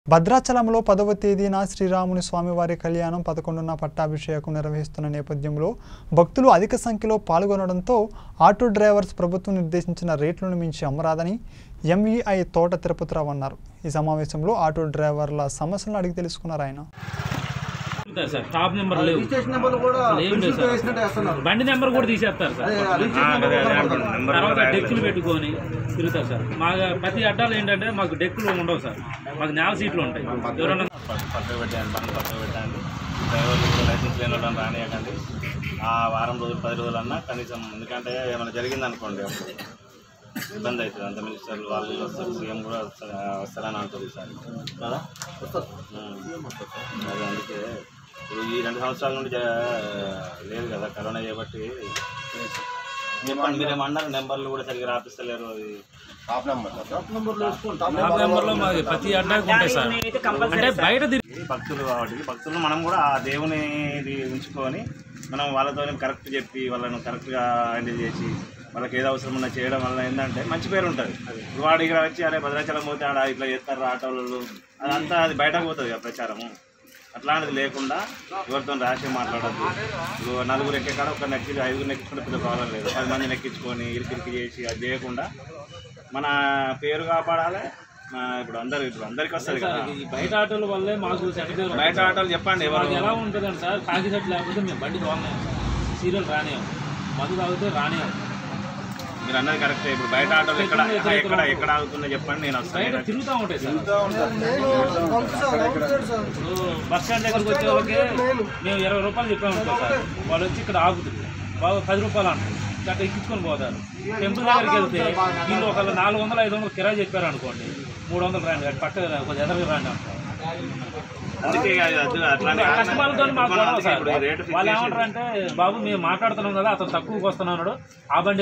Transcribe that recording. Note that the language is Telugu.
భద్రాచలంలో పదవ తేదీన శ్రీరాముని స్వామివారి కళ్యాణం పదకొండున పట్టాభిషేకం నిర్వహిస్తున్న నేపథ్యంలో భక్తులు అధిక సంఖ్యలో పాల్గొనడంతో ఆటో డ్రైవర్స్ ప్రభుత్వం నిర్దేశించిన రేట్లను మించి అమ్మరాదని ఎంఈఐ తోట తిరుపతిరావు అన్నారు ఈ సమావేశంలో ఆటో డ్రైవర్ల సమస్యలను అడిగి తెలుసుకున్నారు ఆయన ఉంటారు సార్ టాప్ నెంబర్ లేవు రిజిస్ట్రేషన్ నెంబర్లు కూడా అసలు ఏం లేదు ప్రిన్సిపల్ సార్ వేసినట్టు వేస్తున్నారు బండి నెంబర్ కూడా తీసేస్తారు సార్ అదే, ఆ రిజిస్ట్రేషన్ నెంబర్ కూడా కనపడదు. తర్వాత డెక్కులు పెట్టుకొని తిరుగుతారు సార్ మా ప్రతి అడ్డాలు ఏంటంటే మాకు డెక్కులు ఉండవు సార్ మాకు నేల సీట్లు ఉంటాయి ఎవరన్నా పక్కకు పెట్టండి బండి పక్కకు పెట్టండి డ్రైవర్లు కూడా లైసెన్స్ లేని వాళ్ళని రానియకండి ఆ వారం రోజులు పది రోజులన్నా కనీసం ఎందుకంటే ఏమైనా జరిగింది అనుకోండి అప్పుడు ఇబ్బంది అవుతుంది అంత మినిస్టర్లు వాళ్ళు వీళ్ళు వస్తారు సీఎం కూడా వస్తారు వస్తారని అంటుంది సార్ కదా ఉం. అదే అందుకే ఇప్పుడు ఈ రెండు సంవత్సరాల నుండి జ- లేదు కదా కరోనా చేయబట్టి చెప్పండి మీరేమన్నారు నెంబర్లు కూడా సరిగ్గా రాపిస్తలేరు అది టాప్ నెంబర్లు వేసుకోండి టాప్ టాప్ నెంబర్లో మాకు ప్రతి అడ్డాకి ఉంటాయి సార్ అంటే బయట తిరిగి ఈ భక్తులు కాబట్టి భక్తులు మనం కూడా ఆ దేవుని ఇది ఉంచుకొని మనం వాళ్ళతో కరెక్ట్ చెప్పి వాళ్ళను కరెక్ట్గా హ్యాండిల్ చేసి వాళ్ళకి ఏదో అవసరం ఉన్నా చేయడం వల్ల ఏంటంటే మంచి పేరు ఉంటుంది ఇప్పుడు వాడు ఇక్కడ వచ్చి అరే భద్రాచలం పోతే ఆడ ఇట్లా చేస్తారు ఆటోలు అదంతా అది బయటకు పోతుంది కదా ప్రచారము అట్లాంటిది లేకుండా ఎవరితో రాసి మాట్లాడద్దు ఇప్పుడు నలుగురు ఎక్కే కాడ ఒక నెక్కి ఐదుగురు నెక్కించుకుంటే పెద్ద ప్రాబ్లం లేదు పది మంది నెక్కించుకొని ఇరికిరికి చేసి అది చేయకుండా మన పేరు కాపాడాలి ఆ, ఇప్పుడు అందరు ఇప్పుడు అందరికి వస్తుంది కదా ఈ బయట ఆటోల వల్లే మాకు చెడ్డ పేరు బయట ఆటోలు చెప్పండి ఎవరు మాకు ఎలా ఉంటుందండి సార్ కాకి సెట్ లేకపోతే మేము బండి తోలలేము సీరియల్ రానియం మధు తాగితే రానియం మీరు అన్నది కరెక్ట్ ఇప్పుడు బయట ఆటోలు ఎక్కడ ఎక్కడ ఎక్కడ ఆగుతుందో చెప్పండి నేను బయట వస్తాను తిరుగుతూ ఉంటాయి sir sir outside sir ఇప్పుడు బస్ స్టాండ్ దగ్గరకు వచ్చే వాళ్ళకి మేము ఇరవై రూపాయలు చెప్పాము అనుకో సార్ వాళ్ళు వచ్చి ఇక్కడ ఆగుతుంది బాగా పది రూపాయలు అంటారు అక్కడ ఎక్కించుకొని పోతారు టెంపుల్ దగ్గరికి వెళ్తే వీళ్ళు ఒకళ్ళు నాలుగు వందలు ఐదు వందలు కిరాయి చెప్పారు అనుకోండి మూడు వందలు రాండి అటు పక్క కొంచెం ఎదరికి రాండి అంటారు అందుకే అది అది అట్లానే కస్టమర్లతో మాకు మనం గొడవ అందుకే సార్ ఇప్పుడు రేటు ఫిక్స్ వాళ్ళు చేసి ఏమంటారు అంటే బాబు మేము మాట్లాడుతున్నాం కదా అతను తక్కువకి వస్తున్నాడు ఆ బండి